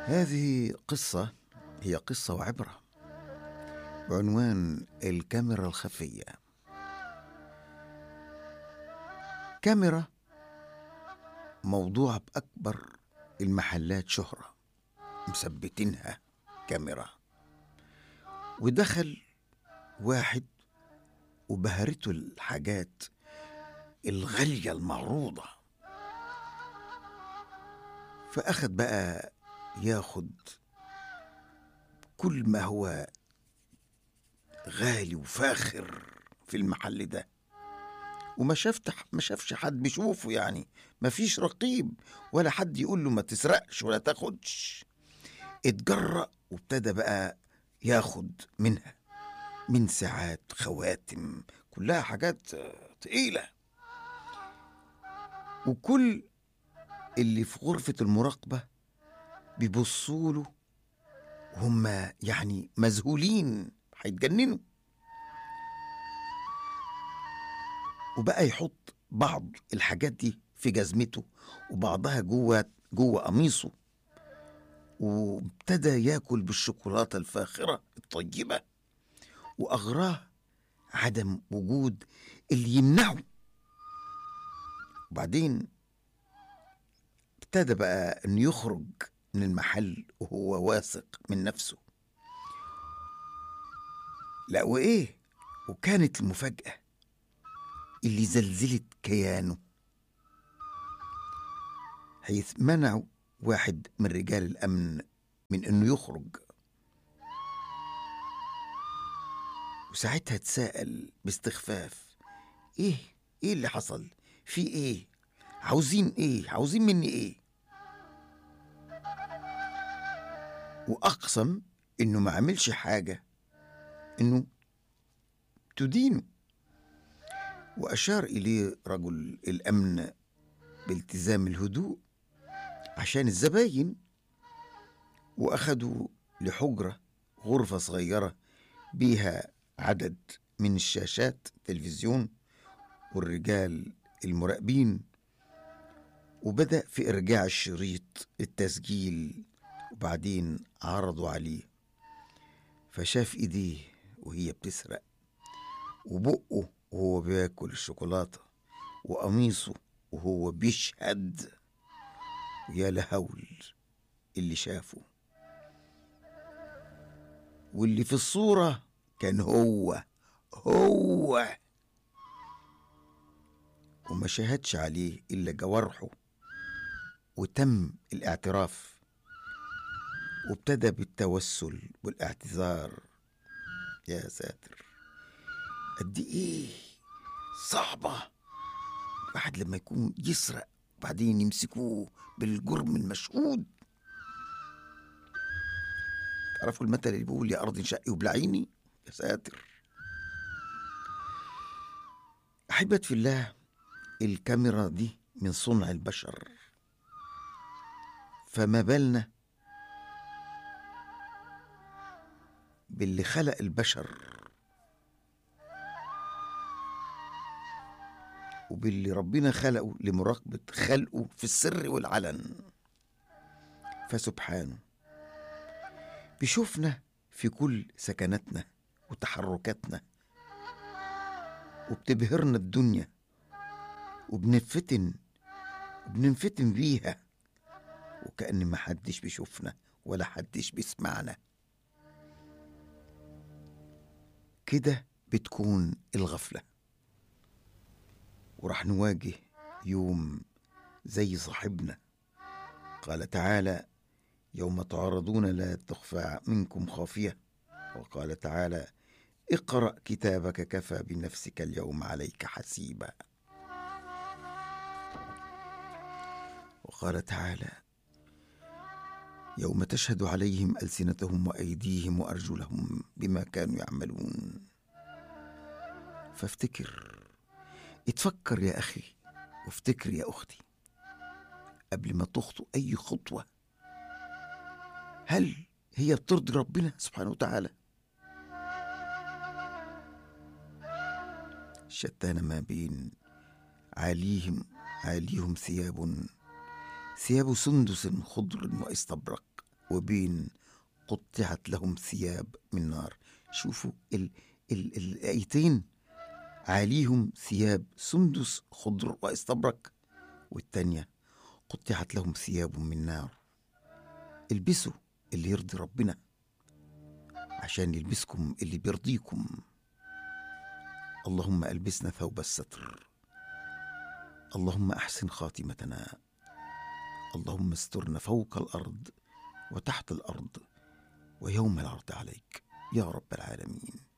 هذه قصة هي قصة وعبرة بعنوان الكاميرا الخفية كاميرا موضوع بأكبر المحلات شهرة مثبتينها كاميرا ودخل واحد وبهرته الحاجات الغالية المعروضة فأخد بقى ياخد كل ما هو غالي وفاخر في المحل ده وما شفت ما شافش حد بيشوفه يعني ما فيش رقيب ولا حد يقول له ما تسرقش ولا تاخدش اتجرأ وابتدى بقى ياخد منها من ساعات خواتم كلها حاجات تقيلة وكل اللي في غرفة المراقبة بيبصوا له وهم يعني مذهولين هيتجننوا وبقى يحط بعض الحاجات دي في جزمته وبعضها جوه جوه قميصه وابتدى ياكل بالشوكولاته الفاخره الطيبه واغراه عدم وجود اللي يمنعه وبعدين ابتدى بقى انه يخرج من المحل وهو واثق من نفسه لا وايه وكانت المفاجاه اللي زلزلت كيانه حيث منعوا واحد من رجال الامن من انه يخرج وساعتها تساءل باستخفاف ايه ايه اللي حصل في ايه عاوزين ايه عاوزين مني ايه واقسم انه ما عملش حاجه انه تدينه واشار اليه رجل الامن بالتزام الهدوء عشان الزباين واخدوا لحجره غرفه صغيره بيها عدد من الشاشات تلفزيون والرجال المراقبين وبدأ في إرجاع الشريط التسجيل وبعدين عرضوا عليه فشاف إيديه وهي بتسرق وبقه وهو بياكل الشوكولاتة وقميصه وهو بيشهد يا لهول اللي شافه واللي في الصورة كان هو هو وما شهدش عليه إلا جوارحه وتم الاعتراف وابتدى بالتوسل والاعتذار يا ساتر قد ايه صعبة الواحد لما يكون يسرق وبعدين يمسكوه بالجرم المشهود تعرفوا المثل اللي بيقول يا أرض شقي وبلعيني يا ساتر أحبت في الله الكاميرا دي من صنع البشر فما بالنا باللي خلق البشر وباللي ربنا خلقه لمراقبة خلقه في السر والعلن فسبحانه بيشوفنا في كل سكناتنا وتحركاتنا وبتبهرنا الدنيا وبنفتن وبننفتن بيها وكأن ما حدش بيشوفنا ولا حدش بيسمعنا كده بتكون الغفلة وراح نواجه يوم زي صاحبنا قال تعالى يوم تعرضون لا تخفى منكم خافية وقال تعالى اقرأ كتابك كفى بنفسك اليوم عليك حسيبا وقال تعالى يوم تشهد عليهم ألسنتهم وأيديهم وأرجلهم بما كانوا يعملون فافتكر اتفكر يا أخي وافتكر يا أختي قبل ما تخطو أي خطوة هل هي بترضي ربنا سبحانه وتعالى شتان ما بين عاليهم عاليهم ثياب ثياب سندس خضر واستبرق وبين قطعت لهم ثياب من نار شوفوا ال ال الآيتين عاليهم ثياب سندس خضر واستبرق والتانية قطعت لهم ثياب من نار البسوا اللي يرضي ربنا عشان يلبسكم اللي بيرضيكم اللهم البسنا ثوب الستر اللهم احسن خاتمتنا اللهم استرنا فوق الارض وتحت الارض ويوم العرض عليك يا رب العالمين